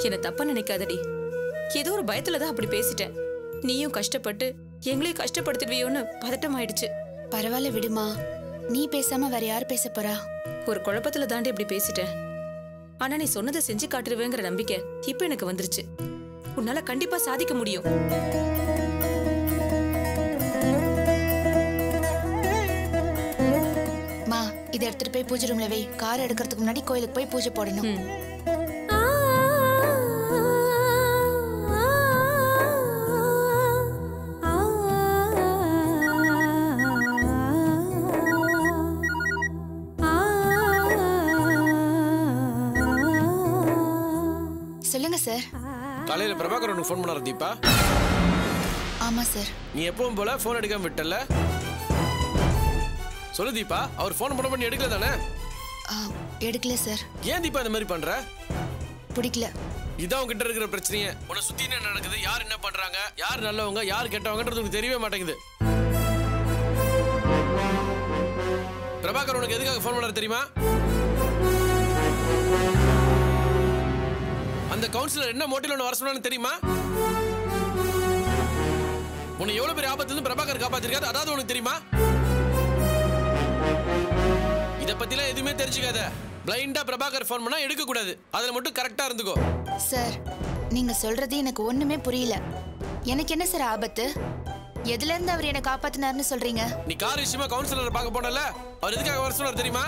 என்ன தப்பா நினைக்காதடி ஏதோ ஒரு பயத்துல தான் அப்படி பேசிட்டேன் நீயும் கஷ்டப்பட்டு எங்களையும் கஷ்டப்படுத்துவியோன்னு பதட்டம் ஆயிடுச்சு பரவாயில்ல விடுமா நீ பேசாம வேற யார் பேச போறா ஒரு குழப்பத்துல தாண்டி இப்படி பேசிட்டேன் ஆனா நீ சொன்னதை செஞ்சு காட்டுருவேங்கிற நம்பிக்கை இப்ப எனக்கு வந்துருச்சு உன்னால கண்டிப்பா சாதிக்க முடியும் மா இதை எடுத்துட்டு போய் பூஜை ரூம்ல வை கார் எடுக்கிறதுக்கு முன்னாடி கோயிலுக்கு போய் பூஜை போடணும் ம். சொல்லுங்க சார் காலையில பிரபாகர் உனக்கு ஃபோன் பண்ணாரு தீபா ஆமா சார் நீ எப்பவும் போல ஃபோன் எடுக்காம விட்டல சொல்லு தீபா அவர் ஃபோன் பண்ண பண்ணி எடுக்கல தானே ஆ, எடுக்கல சார் ஏன் தீபா இந்த மாதிரி பண்ற பிடிக்கல இதான் உன்கிட்ட இருக்கிற பிரச்சனையே உன்னை சுத்தி என்ன நடக்குது யார் என்ன பண்றாங்க யார் நல்லவங்க யார் கெட்டவங்கன்றது உனக்கு தெரியவே மாட்டேங்குது பிரபாகர் உனக்கு எதுக்காக ஃபோன் பண்ணாரு தெரியுமா அந்த கவுன்சிலர் என்ன மோட்டில் ஒன்று வர சொன்னான்னு தெரியுமா உன்னை எவ்வளவு பெரிய ஆபத்துல இருந்து பிரபாகர் காப்பாத்திருக்காரு அதாவது உனக்கு தெரியுமா இத பத்திலாம் எதுவுமே தெரிஞ்சுக்காத பிளைண்டா பிரபாகர் ஃபோன் பண்ணா எடுக்க கூடாது அதுல மட்டும் கரெக்டா இருந்துக்கோ சார் நீங்க சொல்றது எனக்கு ஒண்ணுமே புரியல எனக்கு என்ன சார் ஆபத்து எதுல இருந்து அவர் என்ன காப்பாத்தினாருன்னு சொல்றீங்க நீ கார் விஷயமா கவுன்சிலரை பார்க்க போனல அவர் எதுக்காக வர சொன்னார் தெரியுமா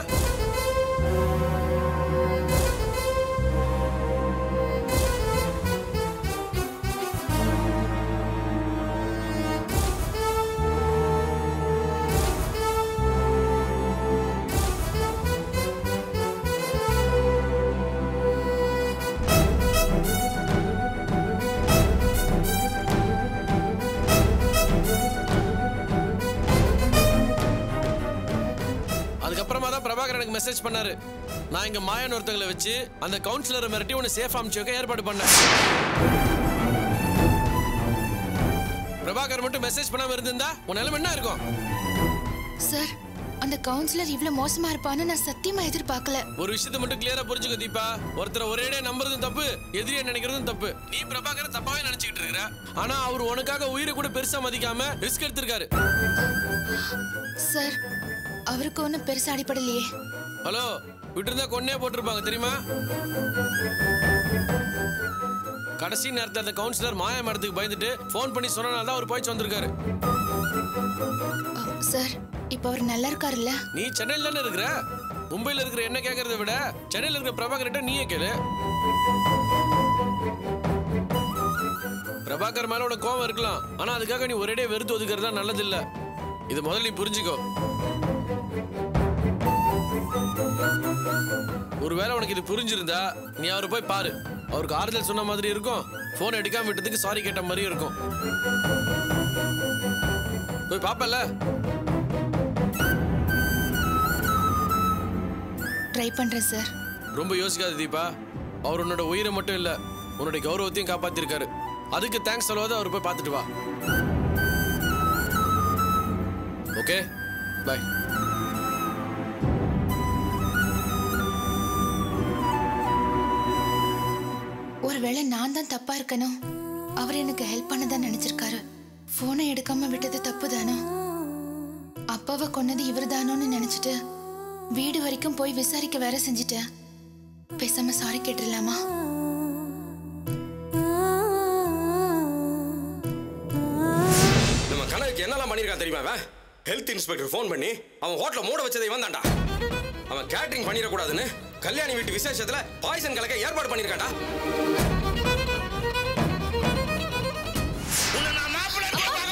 அதுக்கப்புறமா தான் பிரபாகர் எனக்கு மெசேஜ் பண்ணாரு நான் இங்க மாயன் ஒருத்தங்களை வச்சு அந்த கவுன்சிலரை மிரட்டி உன்னை சேஃப் அமுச்சு வைக்க ஏற்பாடு பண்ணேன் பிரபாகர் மட்டும் மெசேஜ் பண்ணாம இருந்திருந்தா உன் நிலைமை என்ன இருக்கும் சார் அந்த கவுன்சிலர் இவ்ளோ மோசமா இருப்பான்னு நான் சத்தியமா எதிர்பார்க்கல ஒரு விஷயத்தை மட்டும் கிளியரா புரிஞ்சுக்க தீபா ஒருத்தரை ஒரேடே நம்புறதும் தப்பு எதிரியா நினைக்கிறதும் தப்பு நீ பிரபாகரை தப்பாவே நினைச்சுக்கிட்டு இருக்கிற ஆனா அவர் உனக்காக உயிரை கூட பெருசா மதிக்காம ரிஸ்க் எடுத்திருக்காரு சார் அவருக்கு ஒன்றும் பெருசா அடிப்படலையே ஹலோ விட்டுருந்தா கொன்னே போட்டிருப்பாங்க தெரியுமா கடைசி நேரத்தில் அந்த கவுன்சிலர் மாயா மரத்துக்கு பயந்துட்டு ஃபோன் பண்ணி சொன்னனால தான் அவர் போயிச்சு வந்திருக்காரு அ, சார் இப்போ அவர் நல்லா இருக்காருல்ல நீ சென்னையில் தானே இருக்கிற மும்பையில் இருக்கிற என்ன கேட்கறத விட சென்னையில் இருக்கிற பிரபாகர்கிட்ட நீயே கேளு பிரபாகர் மேல உனக்கு கோவம் இருக்கலாம் ஆனா அதுக்காக நீ ஒரேடே வெறுத்து ஒதுக்குறது தான் நல்லது இல்ல இது முதல்ல நீ புரிஞ்சுக்கோ ஒருவேளை உனக்கு இது புரிஞ்சிருந்தா நீ அவரை போய் பாரு அவருக்கு ஆறுதல் சொன்ன மாதிரி இருக்கும் போன் எடுக்காம விட்டதுக்கு சாரி கேட்ட மாதிரியும் இருக்கும் போய் பாப்பல ட்ரை பண்றேன் சார் ரொம்ப யோசிக்காத தீபா அவர் உன்னோட உயிரை மட்டும் இல்ல உன்னோட கௌரவத்தையும் காப்பாத்திருக்காரு அதுக்கு தேங்க்ஸ் சொல்லுவாத அவர் போய் பார்த்துட்டு வா ஓகே பை ஒருவேளை நான் தான் தப்பா இருக்கணும் அவர் எனக்கு ஹெல்ப் பண்ணதான் நினைச்சிருக்காரு போனை எடுக்காம விட்டது தப்பு தானோ அப்பாவை கொன்னது இவர் தானோன்னு நினைச்சிட்டு வீடு வரைக்கும் போய் விசாரிக்க வேற செஞ்சிட்டேன் பேசாம சாரி கேட்டுடலாமா நம்ம கனவுக்கு என்னெல்லாம் பண்ணியிருக்கான் தெரியுமா அவன் ஹெல்த் இன்ஸ்பெக்டர் ஃபோன் பண்ணி அவன் ஹோட்டலை மூட வச்சதை இவன் தான்டா அவன் கேட்டரிங் பண்ணிடக்கூடாதுன்னு கல்யாணி வீட்டு விசேஷத்துல பாய்சன் கலக்க ஏற்பாடு பண்ணியிருக்கான்டா உன்னை நான் மாப்பிள்ளை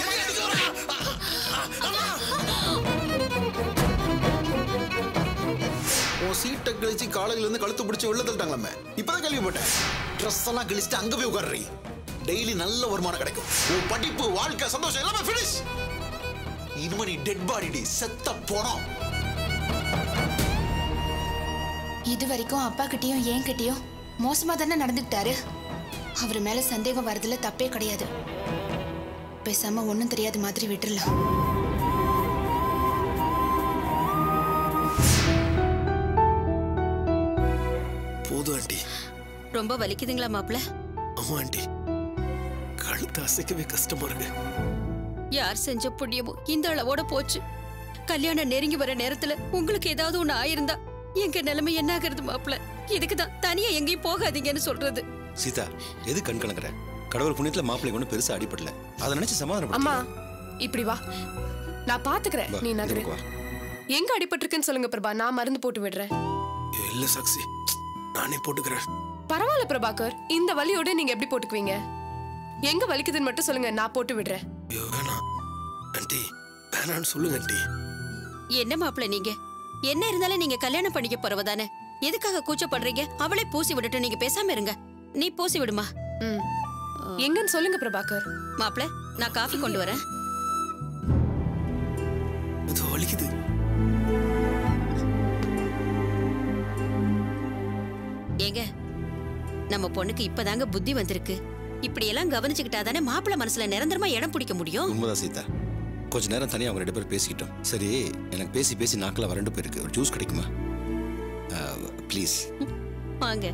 உன் சீட்டை கிழிச்சு காலையில இருந்து கழுத்து பிடிச்சி உள்ள தள்ளிட்டாங்களாமே இப்பதான் கேள்விப்பட்டேன் ட்ரெஸ் எல்லாம் கிழிச்சிட்டு அங்க போய் உட்கார்றி டெய்லி நல்ல வருமானம் கிடைக்கும் உன் படிப்பு வாழ்க்கை சந்தோஷம் எல்லாமே ஃபினிஷ் இனிமே நீ டெட் பாடி டி செத்த போனோம் இது வரைக்கும் அப்பா கிட்டயும் ஏன் கிட்டயும் மோசமா தானே நடந்துக்கிட்டாரு அவர் மேல சந்தேகம் வரதுல தப்பே கிடையாது பேசாம ஒண்ணும் தெரியாத மாதிரி விட்டுறலாம் போதும் ஆண்டி ரொம்ப வலிக்குதுங்களா மாப்பிள ஆமா ஆண்டி கழுத்து அசைக்கவே கஷ்டமா இருக்கு யார் செஞ்ச புண்ணியமோ இந்த அளவோட போச்சு கல்யாணம் நெருங்கி வர நேரத்துல உங்களுக்கு ஏதாவது ஒண்ணு ஆயிருந்தா எங்க நிலைமை என்ன ஆகுறது மாப்பிள இதுக்குதான் தனியா எங்கேயும் போகாதீங்கன்னு சொல்றது சீதா எது கண் கலங்குற கடவுள் புண்ணியத்துல மாப்பிள்ளை ஒன்றும் பெருசா அடிபடல அதை நினைச்சு சமாதானம் அம்மா இப்படி வா நான் பாத்துக்கிறேன் நீ நகரு எங்க அடிபட்டிருக்குன்னு சொல்லுங்க பிரபா நான் மருந்து போட்டு விடுறேன் இல்ல சாக்சி நானே போட்டுக்கிறேன் பரவாயில்ல பிரபாகர் இந்த வலியோட நீங்க எப்படி போட்டுக்குவீங்க எங்க வலிக்குதுன்னு மட்டும் சொல்லுங்க நான் போட்டு விடுறேன் ஐயோ வேணாம் ஆண்டி வேணான்னு சொல்லுங்க ஆண்டி என்ன மாப்பிள நீங்க என்ன இருந்தாலும் நீங்க கல்யாணம் பண்ணிக்க போறவதானே எதுக்காக கூச்சப்படுறீங்க அவளே பூசி விடட்டும் நீங்க பேசாம இருங்க நீ பூசி விடுமா ம். எங்கன்னு சொல்லுங்க பிரபாகர் மாப்பிள நான் காஃபி கொண்டு வரேன் இது வலிக்குது ஏங்க நம்ம பொண்ணுக்கு இப்பதாங்க புத்தி வந்திருக்கு இப்படி எல்லாம் கவனிச்சுக்கிட்டா தானே மாப்பிள்ள மனசுல நிரந்தரமா இடம் பிடிக்க முடியும் உண்மைதான் சீதா கொஞ்ச நேரம் தனியா அவங்க ரெண்டு பேரும் பேசிக்கிட்டோம் சரி எனக்கு பேசி பேசி நாக்கில் வறண்டு போயிருக்கு ஒரு ஜூஸ் கிடைக்குமா ப்ளீஸ் வாங்க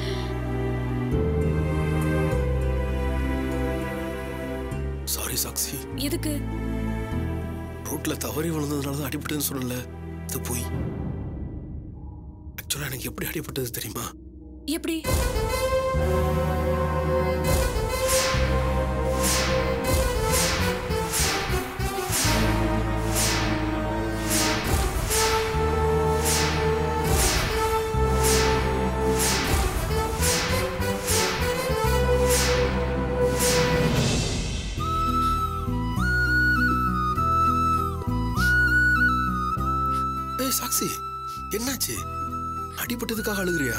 சாரி சாக்சி எதுக்கு ரோட்ல தவறி விழுந்ததுனால தான் அடிபட்டதுன்னு சொல்லல இது போய் ஆக்சுவலா எனக்கு எப்படி அடிபட்டது தெரியுமா எப்படி ஏய் சாக்சி என்னாச்சு அடிபட்டதுக்காக அழுகுறியா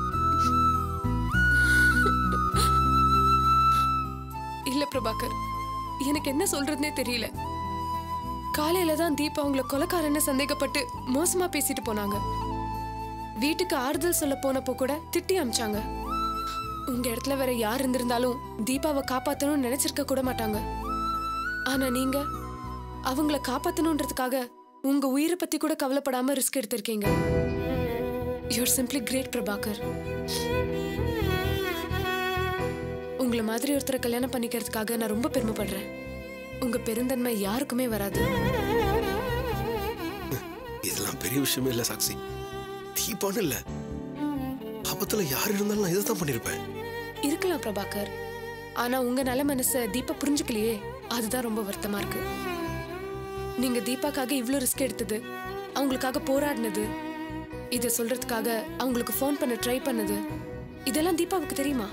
இல்ல பிரபாகர் எனக்கு என்ன சொல்றதுனே தெரியல காலையில தான் தீபா உங்களை கொலைக்காரன்னு சந்தேகப்பட்டு மோசமா பேசிட்டு போனாங்க வீட்டுக்கு ஆறுதல் சொல்ல போனப்போ கூட திட்டி அமிச்சாங்க உங்க இடத்துல வேற யார் இருந்திருந்தாலும் தீபாவை காப்பாத்தணும்னு நினைச்சிருக்க கூட மாட்டாங்க ஆனா நீங்க அவங்கள காப்பாத்தணுன்றதுக்காக உங்க உயிரை பத்தி கூட கவலைப்படாம ரிஸ்க் எடுத்திருக்கீங்க யூஆர் சிம்பிளி கிரேட் பிரபாகர் உங்களை மாதிரி ஒருத்தரை கல்யாணம் பண்ணிக்கிறதுக்காக நான் ரொம்ப பெருமைப்படுறேன் உங்க பெருந்தன்மை யாருக்குமே வராது இதெல்லாம் பெரிய விஷயமே இல்ல சாக்சி தீபான்னு இல்ல ஆபத்துல யார் இருந்தாலும் நான் இதைத்தான் பண்ணிருப்பேன் இருக்கலாம் பிரபாகர் ஆனா உங்க நல்ல மனச தீபா புரிஞ்சுக்கலையே அதுதான் ரொம்ப வருத்தமா இருக்கு நீங்க தீபாக்காக இவ்ளோ ரிஸ்க் எடுத்தது அவங்களுக்காக போராடினது இத சொல்றதுக்காக அவங்களுக்கு ஃபோன் பண்ண ட்ரை பண்ணது இதெல்லாம் தீபாவுக்கு தெரியுமா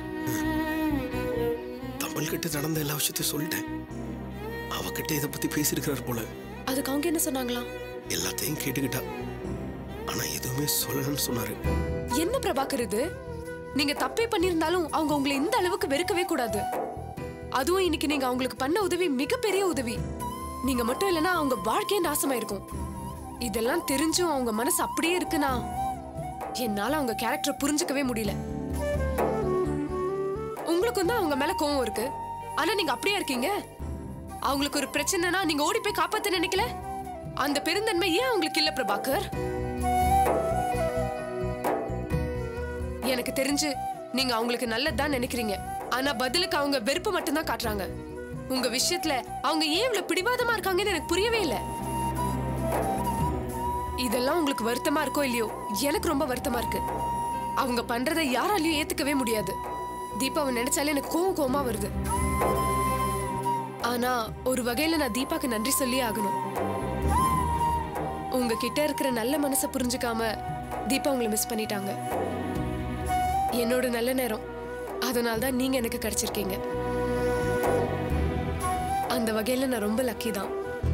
தமிழ் கிட்ட நடந்த எல்லா விஷயத்தையும் சொல்லிட்டேன் அவகிட்ட இதை பத்தி பேசியிருக்கிறார் போல அதுக்கு அவங்க என்ன சொன்னாங்களாம் எல்லாத்தையும் கேட்டுக்கிட்டா ஆனா எதுவுமே சொல்லலன்னு சொன்னாரு என்ன பிரபாகர் இது நீங்க தப்பே பண்ணிருந்தாலும் அவங்க உங்களை இந்த அளவுக்கு வெறுக்கவே கூடாது அதுவும் இன்னைக்கு நீங்க அவங்களுக்கு பண்ண உதவி மிகப்பெரிய உதவி நீங்க மட்டும் இல்லனா அவங்க வாழ்க்கையே நாசமாயிருக்கும் இதெல்லாம் தெரிஞ்சும் அவங்க மனசு அப்படியே இருக்குன்னா என்னால அவங்க கேரக்டரை புரிஞ்சுக்கவே முடியல உங்களுக்கும் தான் அவங்க மேல கோவம் இருக்கு ஆனா நீங்க அப்படியே இருக்கீங்க அவங்களுக்கு ஒரு பிரச்சனைனா நீங்க ஓடி போய் காப்பாத்த நினைக்கல அந்த பெருந்தன்மை ஏன் அவங்களுக்கு இல்ல பிரபாகர் எனக்கு தெரிஞ்சு நீங்க அவங்களுக்கு நல்லதுதான் நினைக்கிறீங்க ஆனா பதிலுக்கு அவங்க வெறுப்பு மட்டும்தான் காட்டுறாங்க உங்க விஷயத்துல அவங்க ஏன் இவ்வளவு பிடிவாதமா இருக்காங்கன்னு எனக்கு புரியவே இல்ல இதெல்லாம் உங்களுக்கு வருத்தமா இருக்கோ இல்லையோ எனக்கு ரொம்ப வருத்தமா இருக்கு அவங்க பண்றதை யாராலையும் ஏத்துக்கவே முடியாது தீபாவை நினைச்சாலே எனக்கு கோவம் கோவமா வருது ஆனா ஒரு வகையில நான் தீபாக்கு நன்றி சொல்லி ஆகணும் உங்ககிட்ட இருக்கிற நல்ல மனசை புரிஞ்சுக்காம தீபா உங்களை மிஸ் பண்ணிட்டாங்க என்னோட நல்ல நேரம் அதனால தான் நீங்க எனக்கு கிடைச்சிருக்கீங்க அந்த வகையில நான் ரொம்ப லக்கி தான்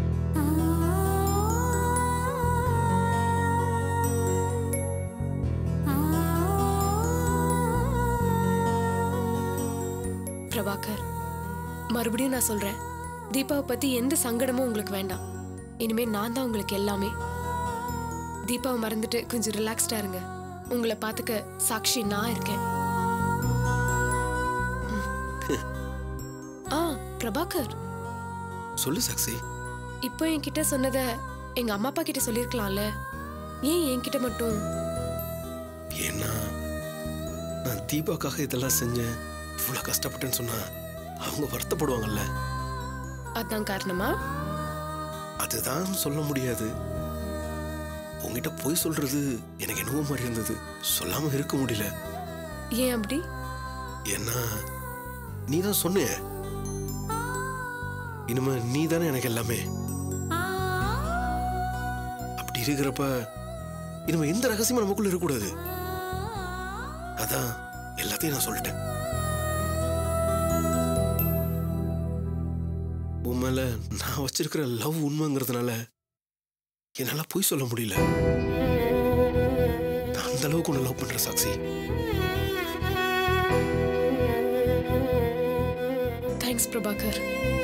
பிரபாகர் மறுபடியும் நான் சொல்றேன் தீபாவை பத்தி எந்த சங்கடமும் உங்களுக்கு வேண்டாம் இனிமே நான் தான் உங்களுக்கு எல்லாமே தீபாவை மறந்துட்டு கொஞ்சம் ரிலாக்ஸ்டா இருங்க உங்களை பார்த்துக்க சாக்ஷி நான் இருக்கேன் ம். ஆ பிரபாகர் சொல்லு சாக்சி இப்போ என்கிட்ட சொன்னத எங்க அம்மா அப்பா கிட்ட சொல்லிருக்கலாம்ல ஏன் என்கிட்ட மட்டும் ஏன்னா நான் தீபாக்காக இதெல்லாம் செஞ்சேன் இவ்வளோ கஷ்டப்பட்டேன்னு சொன்னா அவங்க வருத்தப்படுவாங்கல்ல அதான் காரணமா அதுதான் சொல்ல முடியாது உங்ககிட்ட போய் சொல்றது எனக்கு என்னவோ மாதிரி இருந்தது சொல்லாம இருக்க முடியல ஏன் அப்படி ஏன்னா நீ தான் சொன்ன இனிமே நீ தானே எனக்கு எல்லாமே அப்படி இருக்கிறப்ப இனிமே எந்த ரகசியமும் நமக்குள்ள இருக்கக்கூடாது அதான் எல்லாத்தையும் நான் சொல்லிட்டேன் உன் மேல நான் வச்சிருக்கிற லவ் உண்மைங்கிறதுனால என்னால பொய் சொல்ல முடியல நான் அந்த அளவுக்கு உன்னை லவ் பண்றேன் சாக்ஷி தேங்க்ஸ் பிரபாகர்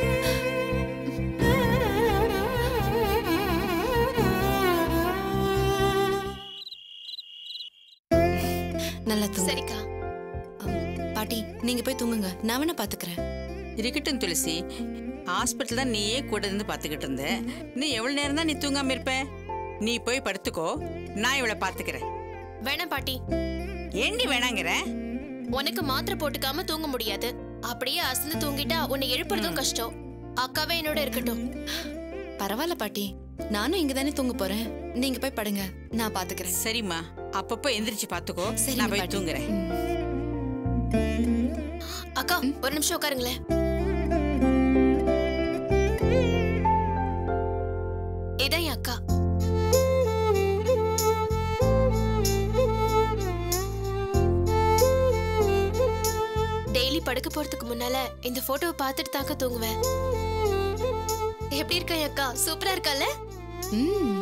நல்லா தூங்கு சரிக்கா பாட்டி நீங்க போய் தூங்குங்க நான் வேணா பாத்துக்கிறேன் இருக்கட்டும் துளசி ஹாஸ்பிட்டல் தான் நீயே கூட இருந்து பார்த்துக்கிட்டு இருந்த நீ எவ்வளவு நேரம் தான் நீ தூங்காம இருப்ப நீ போய் படுத்துக்கோ நான் இவளை பார்த்துக்கிறேன் வேணாம் பாட்டி ஏண்டி வேணாங்கிற உனக்கு மாத்திரை போட்டுக்காம தூங்க முடியாது அப்படியே அசந்து தூங்கிட்டா உன்னை எழுப்புறதும் கஷ்டம் அக்காவே என்னோட இருக்கட்டும் பரவாயில்ல பாட்டி நானும் இங்க தானே தூங்க போறேன் நீங்க போய் படுங்க நான் பாத்துக்கிறேன் சரிம்மா அப்பப்போ எந்திரிச்சு பார்த்துக்கோ சரிங்க நான் போய் பாட்டி. தூங்குறேன் ம். அக்கா ஒரு நிமிஷம் உட்காருங்களேன் இதான் என் அக்கா டெய்லி படுக்க போறதுக்கு முன்னால இந்த போட்டோவை பார்த்துட்டு தாக்க தூங்குவேன் எப்படி இருக்கா என் அக்கா சூப்பரா இருக்கால ம்.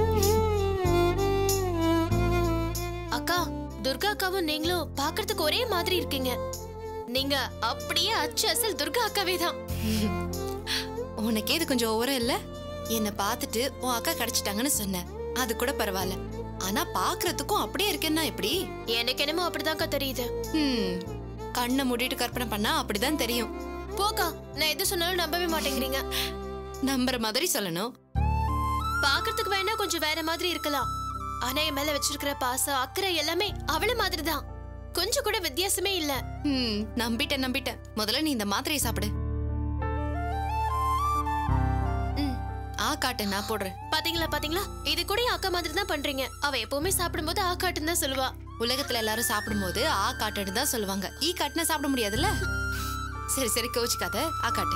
அக்கா துர்கா அக்காவும் நீங்களும் பார்க்கிறதுக்கு ஒரே மாதிரி இருக்கீங்க நீங்க அப்படியே அச்சு அசல் துர்கா அக்காவே தான் உனக்கே இது கொஞ்சம் ஓவரம் இல்ல என்னை பார்த்துட்டு உன் அக்கா கிடைச்சிட்டாங்கன்னு சொன்னேன் அது கூட பரவாயில்ல ஆனா பாக்குறதுக்கும் அப்படியே இருக்கேன்னா எப்படி எனக்கு என்னமோ அப்படிதான்க்கா தெரியுது ம். கண்ணை மூடிட்டு கற்பனை பண்ணா அப்படிதான் தெரியும் போக்கா நான் எது சொன்னாலும் நம்பவே மாட்டேங்கிறீங்க நம்புற மாதிரி சொல்லணும் பார்க்கிறதுக்கு வேணா கொஞ்சம் வேற மாதிரி இருக்கலாம் ஆனா என் மேல வச்சிருக்கிற பாசம் அக்கறை எல்லாமே அவள மாதிரி தான் கொஞ்சம் கூட வித்தியாசமே இல்ல ம், நம்பிட்டேன் நம்பிட்டேன் முதல்ல நீ இந்த மாத்திரையை சாப்பிடு ம். ஆ காட்டு நான் போடுறேன் பாத்தீங்களா பாத்தீங்களா இது கூட என் அக்கா மாதிரி தான் பண்றீங்க அவ எப்பவுமே சாப்பிடும்போது ஆ காட்டுன்னு தான் சொல்லுவா உலகத்துல எல்லாரும் சாப்பிடும்போது ஆ காட்டுன்னு தான் சொல்லுவாங்க ஈ காட்டுனா சாப்பிட முடியாதுல்ல சரி சரி கோச்சிக்காத ஆ காட்டு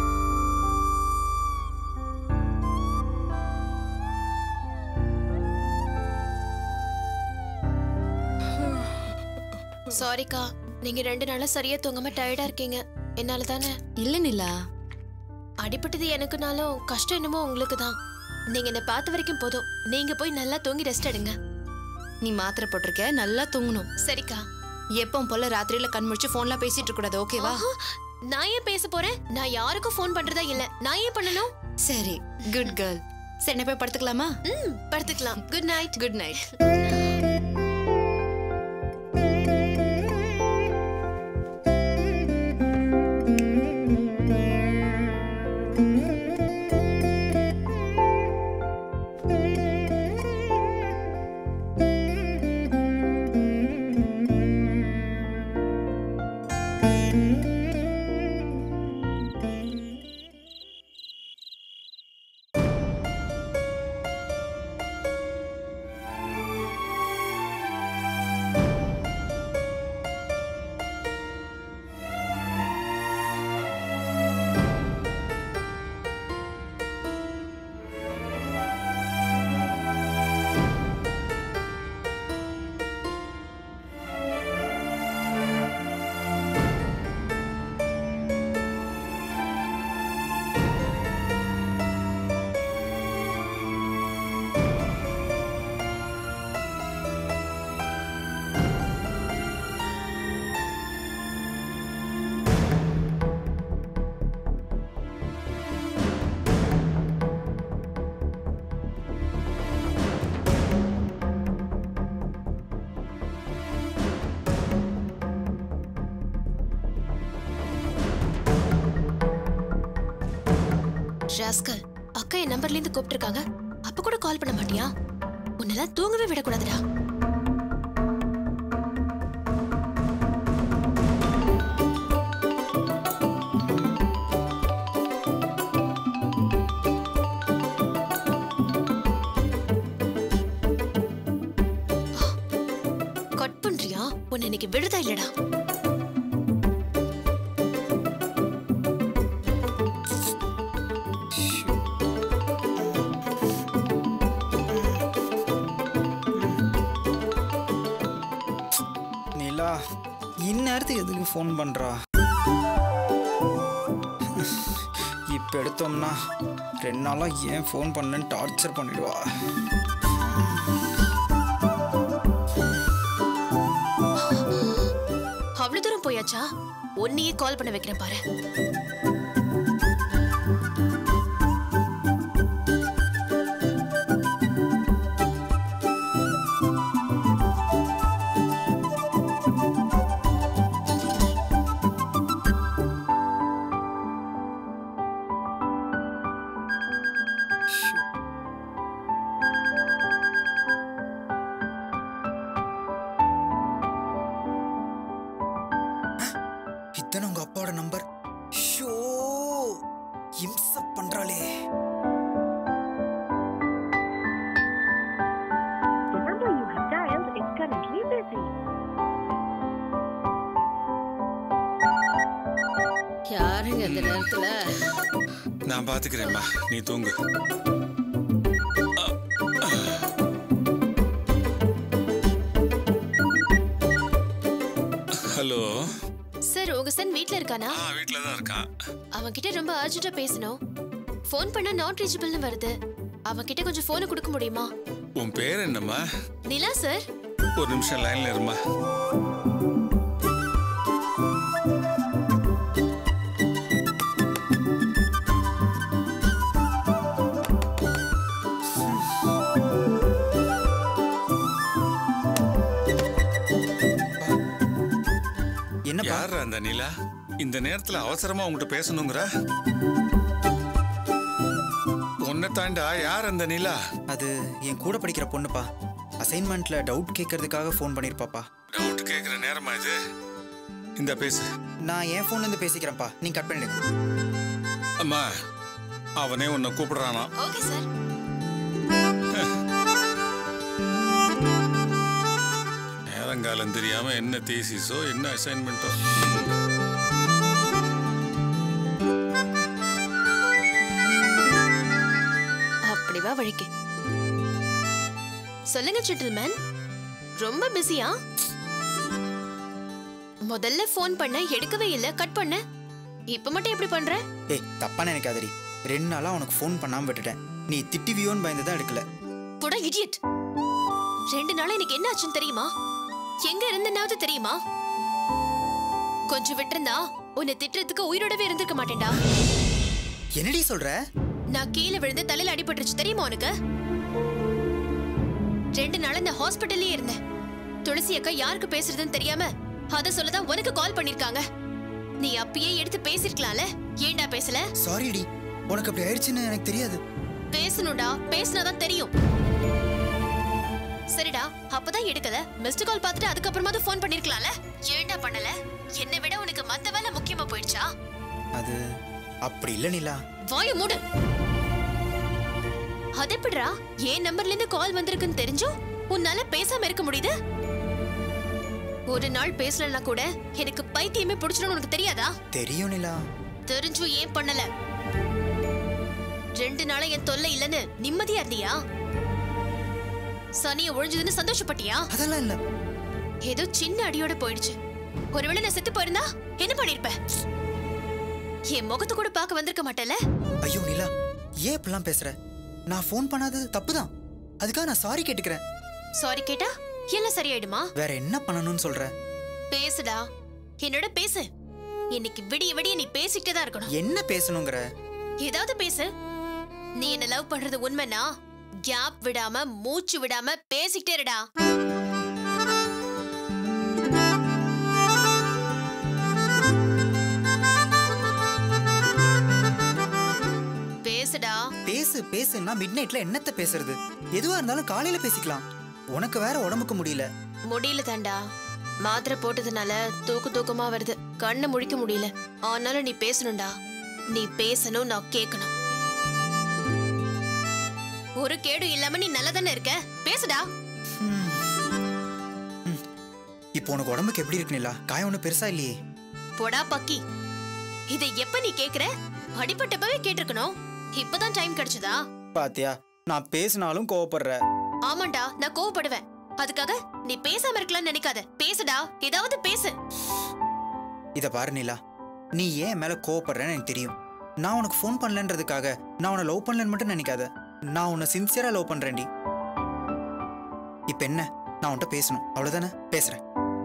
சாரிக்கா நீங்க ரெண்டு நாளா சரியா தூங்காம டயர்டா இருக்கீங்க என்னால தானே இல்ல நிலா அடிபட்டது எனக்குனாலும் கஷ்டம் என்னமோ உங்களுக்கு தான் நீங்க என்ன பார்த்த வரைக்கும் போதும் நீங்க போய் நல்லா தூங்கி ரெஸ்ட் எடுங்க நீ மாத்திரை போட்டிருக்க நல்லா தூங்கணும் சரிக்கா எப்பவும் போல ராத்திரியில கண் முழிச்சு போன்ல பேசிட்டு இருக்க கூடாது ஓகேவா ஆஹா, நான் ஏன் பேச போறேன் நான் யாருக்கும் ஃபோன் பண்றதா இல்ல நான் ஏன் பண்ணணும் சரி குட் கேர்ள் சரி நான் போய் படுத்துக்கலாமா ம் படுத்துக்கலாம் good night good night rascal அக்கா என் நம்பர்ல இருந்து கூப்பிட்டிருக்காங்க அப்ப கூட கால் பண்ண மாட்டியா உன்னெல்லாம் தூங்கவே விடக்கூடாதுடா உன்னை இன்னைக்கு விடுதா இல்லடா நிலா இந்நேரத்துக்கு எதுக்கு ஃபோன் பண்ணுறா இப்போ எடுத்தோம்னா ரெண்டு நாளாக ஏன் ஃபோன் பண்ணேன்னு டார்ச்சர் பண்ணிடுவா அவ்வளவு தூரம் போயாச்சா உன்னையே கால் பண்ண வைக்கிறேன் பாரு இத்தனை உங்கள் அப்பாவோட நம்பர் ஷோ இம்ச பண்ணுறாளே யாருங்க இந்த நேரத்துல நான் பாத்துக்கிறேன்மா நீ தூங்கு ஹலோ சார் உங்க சன் வீட்ல இருக்கானா ஆ வீட்ல தான் இருக்கான் அவன் கிட்ட ரொம்ப அர்ஜென்ட்டா பேசணும் ஃபோன் பண்ணா நாட் ரீச்சபிள்னு வருது அவன் கிட்ட கொஞ்சம் போனை கொடுக்க முடியுமா உன் பேர் என்னம்மா நிலா சார் ஒரு நிமிஷம் லைன்ல இருமா என்னப்பா யார் அந்த நிலா இந்த நேரத்துல அவசரமா உங்ககிட்ட பேசணுங்கிற உன்னை தாண்டா யார் அந்த நிலா அது என் கூட படிக்கிற பொண்ணுப்பா அசைன்மெண்ட்ல டவுட் கேட்கறதுக்காக ஃபோன் பண்ணியிருப்பாப்பா டவுட் கேக்குற நேரமா இது இந்த பேசு நான் என் ஃபோன்லேருந்து பேசிக்கிறேன்ப்பா நீங்க கட் பண்ணிடுங்க அம்மா அவனே உன்னை கூப்பிடுறானா ஓகே சார் நேரங்காலம் தெரியாம என்ன தேசிஸோ என்ன அசைன்மெண்ட்டோ அப்படி வா வழிக்கு சொல்லுங்க ஜென்டில்மேன் ரொம்ப பிஸியா முதல்ல ஃபோன் பண்ண எடுக்கவே இல்ல கட் பண்ண இப்ப மட்டும் எப்படி பண்ற ஏய் தப்பா நினைக்காதடி ரெண்டு நாளா உனக்கு ஃபோன் பண்ணாம விட்டுட்டேன் நீ திட்டுவியோன்னு பயந்து தான் எடுக்கல போடா இடியட் ரெண்டு நாளா எனக்கு என்ன ஆச்சுன்னு தெரியுமா எங்க இருந்தனாவது தெரியுமா கொஞ்சம் விட்டிருந்தா உன்னை திட்டுறதுக்கு உயிரோடவே இருந்திருக்க மாட்டேன்டா என்னடி சொல்ற நான் கீழே விழுந்து தலையில அடிபட்டுருச்சு தெரியுமா உனக்கு ரெண்டு நாள் இந்த ஹாஸ்பிட்டல்லே இருந்தேன் துளசி அக்கா யாருக்கு பேசுறதுன்னு தெரியாம அத சொல்லதான் உனக்கு கால் பண்ணிருக்காங்க நீ அப்பயே எடுத்து பேசிருக்கலாம்ல ஏன்டா பேசல சாரிடி உனக்கு அப்படி ஆயிடுச்சுன்னு எனக்கு தெரியாது பேசணும்டா பேசினாதான் தெரியும் சரிடா அப்பதான் எடுக்கல மிஸ்டு கால் பார்த்துட்டு அதுக்கப்புறமா ஃபோன் பண்ணிருக்கலாம்ல ஏன்டா பண்ணல என்னை விட உனக்கு மத்த வேலை முக்கியமா போயிடுச்சா அது அப்படி இல்ல நிலா வாய மூடு அது எப்படிடா என் நம்பர்ல இருந்து கால் வந்திருக்குன்னு தெரிஞ்சும் உன்னால பேசாம இருக்க முடியுது ஒரு நாள் பேசலன்னா கூட எனக்கு பைத்தியமே பிடிச்சிடும் உனக்கு தெரியாதா தெரியும் நிலா தெரிஞ்சும் ஏன் பண்ணல ரெண்டு நாளா என் தொல்லை இல்லைன்னு நிம்மதியா இருந்தியா சனிய ஒழிஞ்சதுன்னு சந்தோஷப்பட்டியா அதெல்லாம் இல்ல ஏதோ சின்ன அடியோட போயிடுச்சு ஒருவேளை நான் செத்து போயிருந்தா என்ன பண்ணிருப்ப என் முகத்தை கூட பார்க்க வந்திருக்க மாட்டேல ஐயோ நிலா ஏன் இப்படிலாம் பேசுற நான் ஃபோன் பண்ணாதது தப்புதான் அதுக்காக நான் சாரி கேட்டுக்கிறேன் சாரி கேட்டா எல்லாம் சரியாயிடுமா வேற என்ன பண்ணணும்னு சொல்ற பேசுடா என்னோட பேசு இன்னைக்கு விடிய விடிய நீ பேசிக்கிட்டே தான் இருக்கணும் என்ன பேசணுங்கிற ஏதாவது பேசு நீ என்ன லவ் பண்றது உண்மைனா கேப் விடாம மூச்சு விடாம பேசிக்கிட்டே இருடா பேசுடா பேசு பேசுன்னா மிட் நைட்ல என்னத்த பேசுறது எதுவா இருந்தாலும் காலையில பேசிக்கலாம் உனக்கு வேற உடம்புக்கு முடியல முடியல தாண்டா மாத்திரை போட்டதுனால தூக்கு தூக்கமா வருது கண்ணை முழிக்க முடியல ஆனாலும் நீ பேசணும்டா நீ பேசணும் நான் கேட்கணும் ஒரு கேடு இல்லாம நீ நல்லா தானே இருக்க பேசுடா இப்போ உனக்கு உடம்புக்கு எப்படி இருக்கு நிலா காயம் ஒன்றும் பெருசா இல்லையே போடா பக்கி இதை எப்ப நீ கேக்குற அடிபட்டப்பவே கேட்டிருக்கணும் இப்பதான் டைம் கிடைச்சதா பாத்தியா நான் பேசினாலும் கோவப்படுற ஆமாண்டா நான் கோவப்படுவேன் அதுக்காக நீ பேசாம இருக்கலாம்னு நினைக்காத பேசுடா ஏதாவது பேசு இத பாரு நிலா நீ ஏன் என் மேல கோவப்படுறேன்னு எனக்கு தெரியும் நான் உனக்கு ஃபோன் பண்ணலன்றதுக்காக நான் உன்னை லவ் பண்ணலன்னு மட்டும் நினைக்காத நான் உன்னை சின்சியரா லவ் பண்றேன்டி இப்போ என்ன நான் உன்கிட்ட பேசணும் அவ்வளவுதானே பேசுறேன்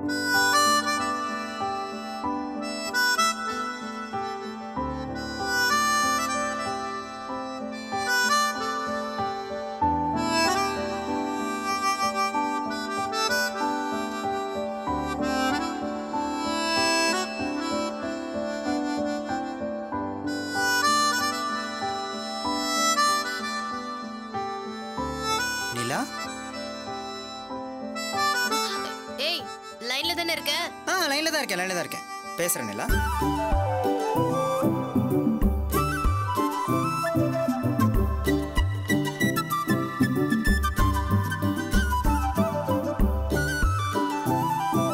நிலா ஏய் லைன்ல தானே இருக்க ஆ லைன்ல தான் இருக்கேன் லைன்ல தான் இருக்கேன் பேசுறேன் நிலா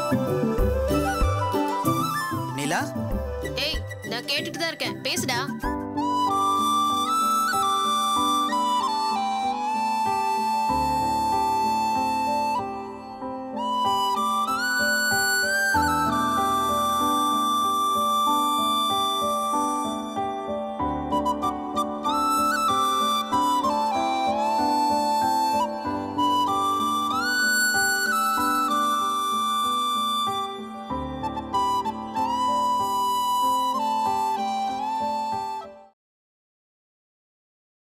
நிலா ஏய் நான் கேட்டுட்டு தான் இருக்கேன் பேசுடா